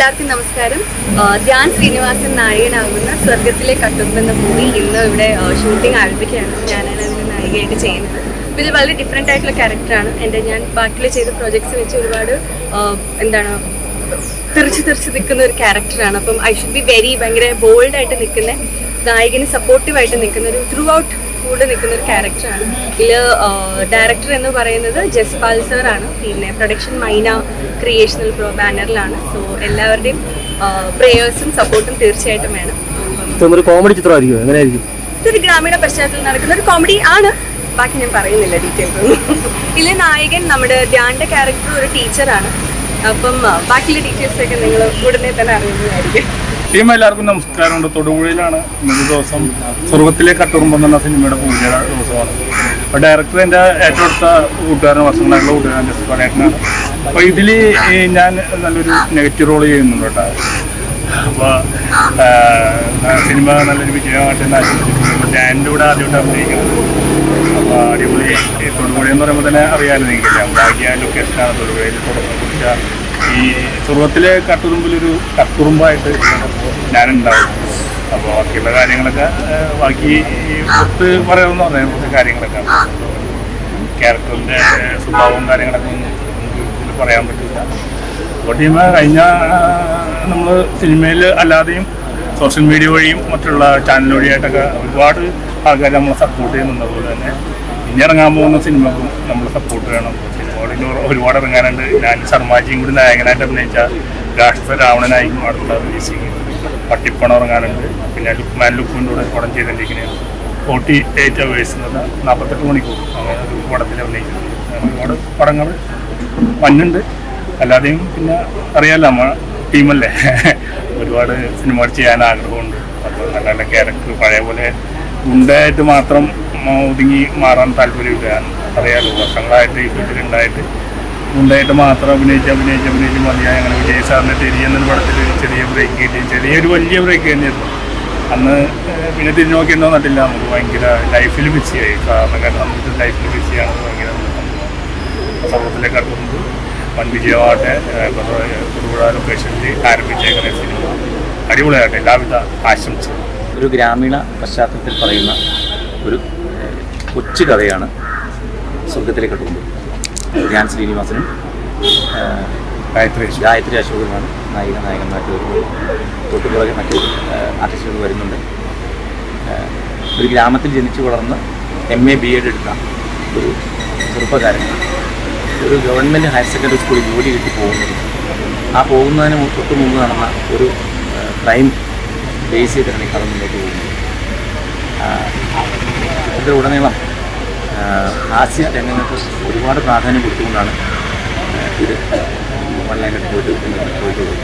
എല്ലാവർക്കും നമസ്കാരം ആ, ധ്യാൻ ശ്രീനിവാസൻ നായകനാകുന്ന സ്വർഗത്തിലെ കട്ടുമ്പ് എന്ന മൂവി ഇന്ന് ഇവിടെ ഷൂട്ടിംഗ് ആരംഭിക്കുകയാണ് ഞാനാണ് അതിന് നായികയായിട്ട് ചെയ്യുന്നത് അപ്പോൾ ഇത് വളരെ ഡിഫറെൻ്റ് ആയിട്ടുള്ള ക്യാരക്ടറാണ് എൻ്റെ ഞാൻ ബാക്കിൽ ചെയ്ത പ്രോജക്ട്സ് വെച്ച് ഒരുപാട് ആ, എന്താണ് തെറിച്ച് തെറിച്ച് നിൽക്കുന്ന ഒരു ക്യാരക്ടറാണ് അപ്പം ഐ ഷുഡ് ബി വെരി ഭയങ്കര ബോൾഡായിട്ട് നിൽക്കുന്ന നായകന് സപ്പോർട്ടീവായിട്ട് നിൽക്കുന്ന ഒരു ത്രൂ ഔട്ട് കൂടെ നിൽക്കുന്ന ഒരു ക്യാരക്ടറാണ് ഇതിൽ ഡയറക്ടർ എന്ന് പറയുന്നത് ജസ്പാൽ സർ ആണ് പിന്നെ പ്രൊഡക്ഷൻ മൈന ക്രിയേഷണൽ പ്രോ ബാനറിലാണ് സോ എല്ലാവരുടെയും പ്രേയേഴ്സും സപ്പോർട്ടും തീർച്ചയായിട്ടും വേണം അപ്പം ഒരു കോമഡി ചിത്രമായിരിക്കും എങ്ങനെയായിരിക്കും ഇതൊരു ഗ്രാമീണ പശ്ചാത്തലത്തിൽ നടക്കുന്ന ഒരു കോമഡി ആണ് ബാക്കി ഞാൻ പറയുന്നില്ല ഡീറ്റെയിൽസ് ഒന്നും ഇതിലെ നായകൻ നമ്മുടെ ധ്യാന്റെ ക്യാരക്ടർ ഒരു ടീച്ചറാണ് അപ്പം ആ, ബാക്കിയുള്ള ഡീറ്റെയിൽസ് ഒക്കെ നിങ്ങൾ ഉടനെ തന്നെ അറിയുന്നതായിരിക്കും ടീം എല്ലാവർക്കും നമസ്കാരമുണ്ട് തൊടുപുഴയിലാണ് ഇന്നത്തെ ദിവസം സ്വർഗത്തിലെ കട്ടുറുമ്പം എന്ന സിനിമയുടെ പൂജയുടെ ദിവസമാണ് അപ്പോൾ ഡയറക്ടർ എൻ്റെ ഏറ്റവും അടുത്ത കൂട്ടുകാരൻ വർഷങ്ങളായിട്ടുള്ള കൂട്ടുകാരൻ ജസ്റ്റ് പറയേട്ടനാണ് അപ്പോൾ ഇതിൽ ഞാൻ നല്ലൊരു നെഗറ്റീവ് റോൾ ചെയ്യുന്നുണ്ട് കേട്ടോ അപ്പോൾ സിനിമ നല്ലൊരു വിജയമായിട്ട് ആശംസിക്കുന്നു ഞാൻ എൻ്റെ കൂടെ ആദ്യമായിട്ട് അഭിനയിക്കുന്നത് അപ്പോൾ അടിപൊളി ഈ തൊടുപുഴ എന്ന് പറയുമ്പോൾ തന്നെ അറിയാമല്ലോ നിങ്ങൾക്കറിയാം ഭാഗ്യ ലൊക്കേഷനാണ് തൊടുപുഴയിൽ തുടക്കം കുറിച്ച ഈ ചെറുപ്പത്തിലെ കട്ടുറുമ്പിലൊരു കട്ടുറുമ്പായിട്ട് ഞാനുണ്ടാവും അപ്പോൾ ബാക്കിയുള്ള കാര്യങ്ങളൊക്കെ ആ, ബാക്കി ഈ പുറത്ത് പറയാമെന്ന് പറഞ്ഞാൽ കുറച്ച് കാര്യങ്ങളൊക്കെ ക്യാരക്ടറിൻ്റെ സ്വഭാവവും കാര്യങ്ങളൊക്കെ ഒന്നും നമുക്ക് ഇതിൽ പറയാൻ പറ്റില്ല അപ്പോൾ ടീം കഴിഞ്ഞ നമ്മൾ സിനിമയിൽ അല്ലാതെയും സോഷ്യൽ മീഡിയ വഴിയും മറ്റുള്ള ചാനൽ വഴിയായിട്ടൊക്കെ ഒരുപാട് ആൾക്കാർ നമ്മളെ സപ്പോർട്ട് ചെയ്യുന്നുണ്ട് അതുപോലെ തന്നെ ഇനി ഇറങ്ങാൻ പോകുന്ന സിനിമക്കും നമ്മൾ സപ്പോർട്ട് വേണം സിനിമകളിൽ ഒരുപാട് ഇറങ്ങാനുണ്ട് ഞാൻ ശർമാജിയും കൂടി നായകനായിട്ട് അഭിനയിച്ച രാക്ഷസ രാവണനായിരിക്കും അടുത്ത റിലീസിങ് പട്ടിപ്പണം ഇറങ്ങാനുണ്ട് പിന്നെ ലുക്മാൻ ലുക്കിൻ്റെ കൂടെ പടം ചെയ്തുകൊണ്ടിരിക്കുന്നതാണ് ഫോർട്ടി എയ്റ്റ് അവേഴ്സ് എന്ന് പറഞ്ഞാൽ നാൽപ്പത്തെട്ട് മണിക്കൂർ അങ്ങനെ ഒരു പടത്തിൽ അഭിനയിക്കുന്നുണ്ട് അങ്ങനെ ഒരുപാട് പടങ്ങൾ വന്നുണ്ട് അല്ലാതെയും പിന്നെ അറിയാലോ നമ്മ ടീമല്ലേ ഒരുപാട് സിനിമകൾ ചെയ്യാൻ ആഗ്രഹമുണ്ട് അപ്പോൾ നല്ല നല്ല ക്യാരക്ടർ പഴയ പോലെ ഗുണ്ടായിട്ട് മാത്രം ഉം, ഒതുങ്ങി മാറാൻ താല്പര്യമില്ല അറിയാലോ വർഷങ്ങളായിട്ട് ഈ ഫീൽഡിലുണ്ടായിട്ട് ഗുണ്ടായിട്ട് മാത്രം അഭിനയിച്ച് അഭിനയിച്ച് അഭിനയിച്ച് മതിയായി അങ്ങനെ വിജയ് സാറിൻ്റെ തെരി എന്നൊരു പടത്തിൽ ചെറിയ ബ്രേക്ക് കിട്ടി ചെറിയൊരു വലിയ ബ്രേക്ക് തന്നെയായിരുന്നു അന്ന് ഏഹ്, പിന്നെ തിരിഞ്ഞു നോക്കിയെന്നോ നട്ടില്ല നമുക്ക് ഭയങ്കര ലൈഫിൽ ബിസിയായി കാരണം കാരണം നമുക്ക് ലൈഫിൽ ബിസിയാണ് ഭയങ്കര സർവത്തിലേക്ക് അടുത്തുണ്ട് വൻ വിജയമാവട്ടെ ഏഹ്, തൊടുപുഴ ലൊക്കേഷനിൽ ആരംഭിച്ചേക്കുന്ന സിനിമ അടിപൊളിയാകട്ടെ എല്ലാവിധ ആശംസകളും ഒരു ഗ്രാമീണ പശ്ചാത്തലത്തിൽ പറയുന്ന ഒരു ഏഹ്, കൊച്ചു കഥയാണ് സ്വർഗത്തിലെ കട്ടുകൊണ്ട് ധ്യാൻ ശ്രീനിവാസനും ഏഹ്, ഗായത്രി ഗായത്രി അശോകനുമാണ് നായിക നായകന്മാർക്ക് വരുന്നത് തൊട്ടുപുറകെ മറ്റു ആർട്ടിസ്റ്റുകൾ വരുന്നുണ്ട് ഏഹ്, ഒരു ഗ്രാമത്തിൽ ജനിച്ചു വളർന്ന് എം എ ബി എഡ് എടുത്ത ഒരു ചെറുപ്പക്കാരൻ ഒരു ഗവൺമെൻറ് ഹയർ സെക്കൻഡറി സ്കൂളിൽ ജോലി കിട്ടി പോകുന്നത് ആ പോകുന്നതിന് മു- തൊട്ട് മുമ്പ് നടന്ന ഒരു ഏഹ്, ക്രൈം ബേസ് ചെയ്തിട്ടാണ് ഈ കഥ മുന്നോട്ട് പോകുന്നത് ഇതിലുടനീളം ആഹ്, ഹാസ്യ രംഗങ്ങൾക്ക് ഒരുപാട് പ്രാധാന്യം കൊടുത്തുകൊണ്ടാണ് ആഹ്, ഇത് ഓൺലൈനായിട്ട് പോയിട്ട് പോയിട്ടുള്ളത്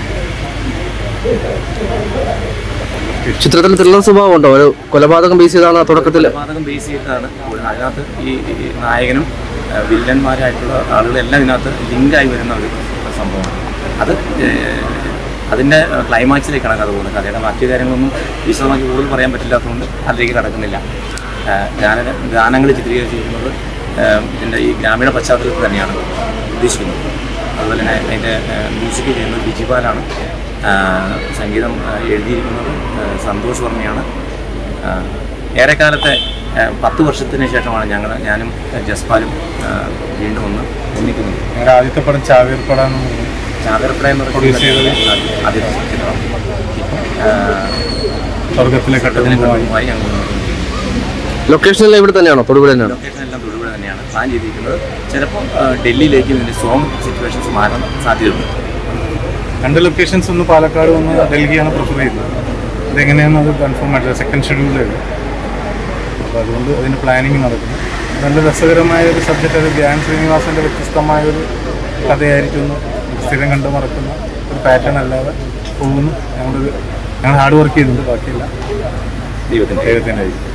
ചിത്രത്തിൽ ത്രില്ലർ സ്വഭാവം ഉണ്ടോ ഒരു കൊലപാതകം ബേസ് ചെയ്താണ് തുടക്കത്തിൽ കൊലപാതകം ബേസ് ചെയ്തിട്ടാണ് കൂടുതൽ. അതിനകത്ത് ഈ ഈ നായകനും ആ, വില്ലന്മാരായിട്ടുള്ള ആളുകളെല്ലാം ഇതിനകത്ത് ലിങ്കായി വരുന്ന ഒരു സംഭവമാണ് അത് ഏഹ്, അതിൻ്റെ ക്ലൈമാക്സിലേക്കാണ് കഥ പോകുന്നത് കഥയുടെ ബാക്കി കാര്യങ്ങളൊന്നും വിശദമാക്കി കൂടുതൽ പറയാൻ പറ്റില്ലാത്തതുകൊണ്ട് അതിലേക്ക് കടക്കുന്നില്ല ആ, ഗാന ഗാനങ്ങൾ ചിത്രീകരിച്ചിരിക്കുന്നത് ആ, ഇതിൻ്റെ ഈ ഗ്രാമീണ പശ്ചാത്തലത്തിൽ തന്നെയാണ് ഉദ്ദേശിക്കുന്നത് അതുപോലെ തന്നെ അതിൻ്റെ മ്യൂസിക് ചെയ്യുന്നത് ബിജിപാലാണ് ആ, സംഗീതം ആ, എഴുതിയിരിക്കുന്നത് ആ, സന്തോഷ് വർമ്മയാണ് ആ, ഏറെക്കാലത്തെ ആ, പത്ത് വർഷത്തിന് ശേഷമാണ് ഞങ്ങൾ ഞാനും ജസ്പാലും ആ, വീണ്ടും ഒന്ന് ഒന്നിക്കുന്നത് ഞങ്ങളുടെ ആദ്യത്തെ പടം ചാവേർപ്പടാന്ന് പറഞ്ഞു ചാതർപ്പട എന്ന് Produce ചെയ്തത്? ആദ്യത്തെ ചിത്രം ഇപ്പം ആ, സ്വർഗത്തിലെ ഇതിന് കട്ടുറുമ്പ് കുടുംബമായി ഞങ്ങൾ മുന്നോട്ട് ലൊക്കേഷനിൽ ഇവിടെ തന്നെയാണോ തൊടുപുഴ തന്നെയാണോ ലൊക്കേഷൻ എല്ലാം തൊടുപുഴ തന്നെയാണ് പ്ലാൻ ചെയ്തിരിക്കുന്നത് ചിലപ്പോൾ ആ, ഡൽഹിയിലേക്ക് ഇതിൻ്റെ സോങ് സിറ്റുവേഷൻസ് മാറാൻ സാധ്യതയുണ്ട് രണ്ട് ലൊക്കേഷൻസ് ഒന്ന് പാലക്കാട് ഒന്ന് ഡൽഹിയാണ് പ്രിഫർ ചെയ്യുന്നത് അതെങ്ങനെയാണെന്ന് അത് കൺഫേം ആയിട്ടില്ല സെക്കൻഡ് ഷെഡ്യൂളിലാണ് അപ്പോൾ അതുകൊണ്ട് അതിൻ്റെ പ്ലാനിങ് നടക്കുന്നു നല്ല രസകരമായ ഒരു സബ്ജക്റ്റ് അത് ധ്യാൻ ശ്രീനിവാസൻ്റെ വ്യത്യസ്തമായ ഒരു കഥയായിരിക്കുന്നു സ്ഥിരം കണ്ട് മറക്കുന്ന ഒരു പാറ്റേൺ അല്ലാതെ പോകുന്നു ഞങ്ങളൊരു ഞങ്ങൾ ഹാർഡ് വർക്ക് ചെയ്യുന്നുണ്ട് ബാക്കിയില്ല ദൈവത്തിൻ്റെ ദൈവത്തിൻ്റെ ആയിരിക്കും